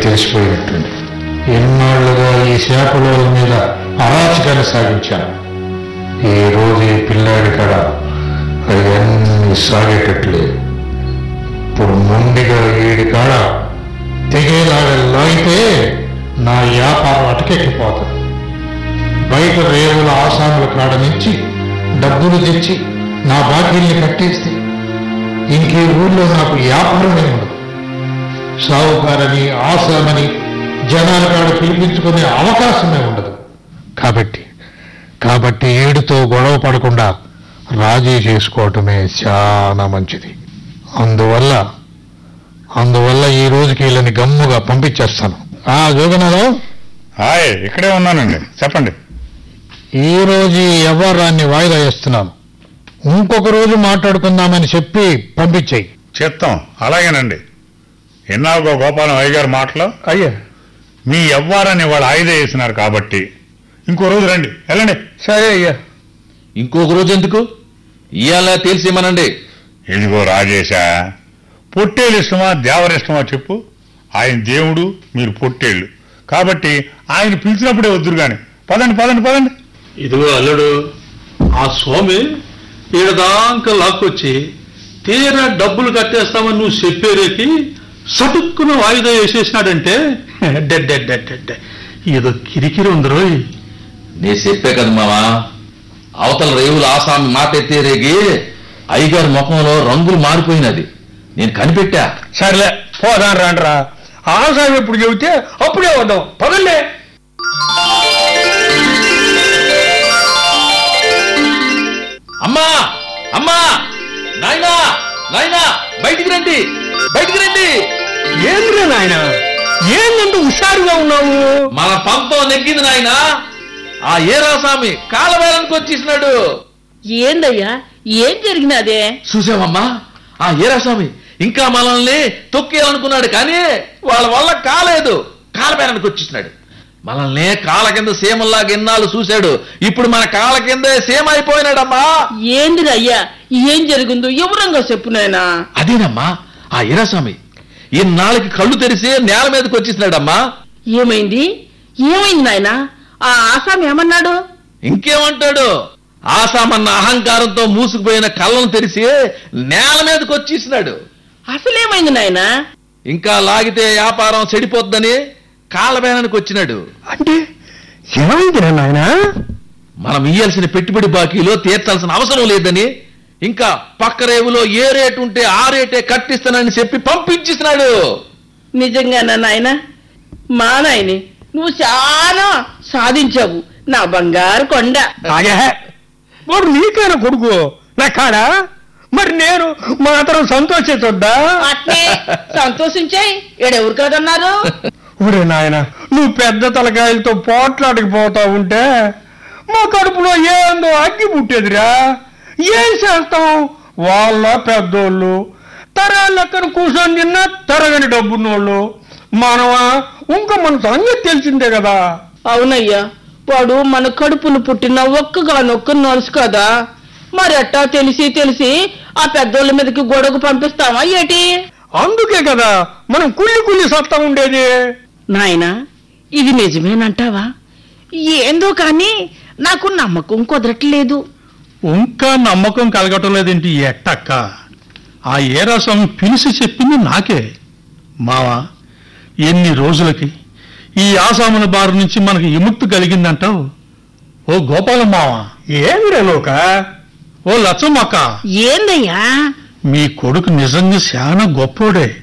తెలిసిపోయినట్టుంది ఎన్నాళ్లుగా ఈ శాపలోల మీద అరాచకాన్ని సాగించాను ఈ రోజు ఈ పిల్లాడి కడ అవన్నీ సాగేటట్లేదు ఇప్పుడు మొండిగా వీడి కాడ తెగేలాగా లాగితే నా వ్యాపారం అటకెక్కిపోతుంది బయట రేవుల ఆసాముల కాడ నుంచి డబ్బులు తెచ్చి నా బాకీల్ని కట్టేస్తే ఇంకే ఊళ్ళో నాకు వ్యాపారమే ఉండదు సావుకారని ఆసామని జనాల కాడ పిలిపించుకునే అవకాశమే ఉండదు కాబట్టి కాబట్టి ఏడుతో గొడవ పడకుండా రాజీ చేసుకోవటమే చాలా మంచిది అందువల్ల అందువల్ల ఈ రోజుకి వీళ్ళని గమ్ముగా పంపించేస్తాను ఆ జోగనాథం హాయ్ ఇక్కడే ఉన్నానండి చెప్పండి ఈ రోజు ఈ వ్యవహారాన్ని వాయిదా వేస్తున్నాను ఇంకొక రోజు మాట్లాడుకుందామని చెప్పి పంపించేయి చెప్తాం అలాగేనండి ఎన్నాగో గోపాలం అయ్య గారి మాటలు అయ్యా మీ ఎవ్వారని వాళ్ళు ఆయుధ వేసినారు కాబట్టి ఇంకో రోజు రండి వెళ్ళండి సరే అయ్యా ఇంకొక రోజు ఎందుకు ఇవాళ తెలిసేమనండి ఇదిగో రాజేశా పొట్టేలు ఇష్టమా దేవరిష్టమా చెప్పు ఆయన దేవుడు మీరు పొట్టేళ్ళు కాబట్టి ఆయన పిలిచినప్పుడే వద్దురు గాని పదండి పదండి పదండి ఇదిగో అల్లుడు ఆ స్వామి ఈడదాంక లాక్కొచ్చి తీరా డబ్బులు కట్టేస్తామని నువ్వు చెప్పేరేకి సటుక్కున వాయిదా వేసేసినాడంటే డెడ్ డెడ్ డెడ్ డెడ్ ఏదో కిరికిరి ఉంది రోయ్ నీ చెప్పే కదా మావా అవతల రేవుల ఆసామి మాట ఎత్తే రేగి అయ్యగారి ముఖంలో రంగులు మారిపోయినది నేను కనిపెట్టా సర్లే పోదాం రండ్రా ఆసామి ఎప్పుడు చెబితే అప్పుడే వద్దాం పదండి అమ్మా అమ్మా నాయనా నాయనా బయటికి రండి బయటికి రండి ఏంద్రా నాయన ఏందంటూ హుషారుగా ఉన్నావు మన పంతం నెగ్గింది నాయనా ఆ ఏరాసామి కాలవేళనికి వచ్చేసినాడు ఏందయ్యా ఏం జరిగినదే చూసావమ్మా ఆ ఏరాస్వామి ఇంకా మనల్ని తొక్కేయాలనుకున్నాడు కానీ వాళ్ళ వల్ల కాలేదు కాలబేరానికి వచ్చేసినాడు మనల్ని కాళ్ళ కింద సీమల్లాగా ఎన్నాళ్ళు చూశాడు ఇప్పుడు మన కాళ్ళ కిందే సీమ అయిపోయినాడమ్మా ఏందిరా అయ్యా ఏం జరిగిందో వివరంగా చెప్పు నాయనా అదేనమ్మా ఆ ఈరాస్వామి ఇన్నాళ్ళకి కళ్ళు తెరిసి నేల మీదకి వచ్చేసినాడమ్మా ఏమైంది ఏమైంది నాయనా ఆ ఆసామి ఏమన్నాడు ఇంకేమంటాడు ఆసామన్న అహంకారంతో మూసుకుపోయిన కళ్ళను తెరిసి నేల మీదకి వచ్చేసినాడు అసలేమైంది నాయనా ఇంకా లాగితే వ్యాపారం చెడిపోద్దని కాళ్ళబేరానికి వచ్చినాడు అంటే ఏమైందిరా నాయన మనం ఇయ్యాల్సిన పెట్టుబడి బాకీలో తీర్చాల్సిన అవసరం లేదని ఇంకా పక్క రేవులో ఏ రేటు ఉంటే ఆ రేటే కట్టిస్తానని చెప్పి పంపించేసినాడు నిజంగానా నాయనా మా నాయని నువ్వు చాలా సాధించావు నా బంగారు కొండ ఆగే వాడు నీకైనా కొడుకు నా కాడా మరి నేను మాత్రం సంతోషించొద్దా అట్నే సంతోషించాయి ఈడెవరు కాదన్నారు ఒరే నాయన నువ్వు పెద్ద తలకాయలతో పోట్లాడికి పోతా ఉంటే మా కడుపులో ఏందో అగ్గి పుట్టేదిరా ఏం చేస్తాం వాళ్ళ పెద్దోళ్ళు తరాల లెక్కన కూర్చొని తిన్నా తరగని డబ్బున్నోళ్ళు మనమా ఇంకా మన సంగతి తెలిసిందే కదా అవునయ్యా వాడు మన కడుపును పుట్టిన ఒక్కగానొక్క నలుసు కదా మరి అట్టా తెలిసి తెలిసి ఆ పెద్దోళ్ళ మీదకి గొడవకు పంపిస్తావా ఏటి అందుకే కదా మనం కుళ్ళి కుళ్ళి సత్తా ఉండేది నాయనా ఇది నిజమేనంటావా ఏందో కానీ నాకు నమ్మకం కుదరట్లేదు ఇంకా నమ్మకం కలగటం లేదేంటి ఈ ఎట్టక్క ఆ ఏరాస్వామి పిలిచి చెప్పింది నాకే మావా ఎన్ని రోజులకి ఈ ఆసాముల బారి నుంచి మనకి విముక్తి కలిగిందంటావు ఓ గోపాలం మావా ఏమిరా లోక ఓ లచ్చమ్మక్క ఏందయ్యా మీ కొడుకు నిజంగా చాలా గొప్పోడే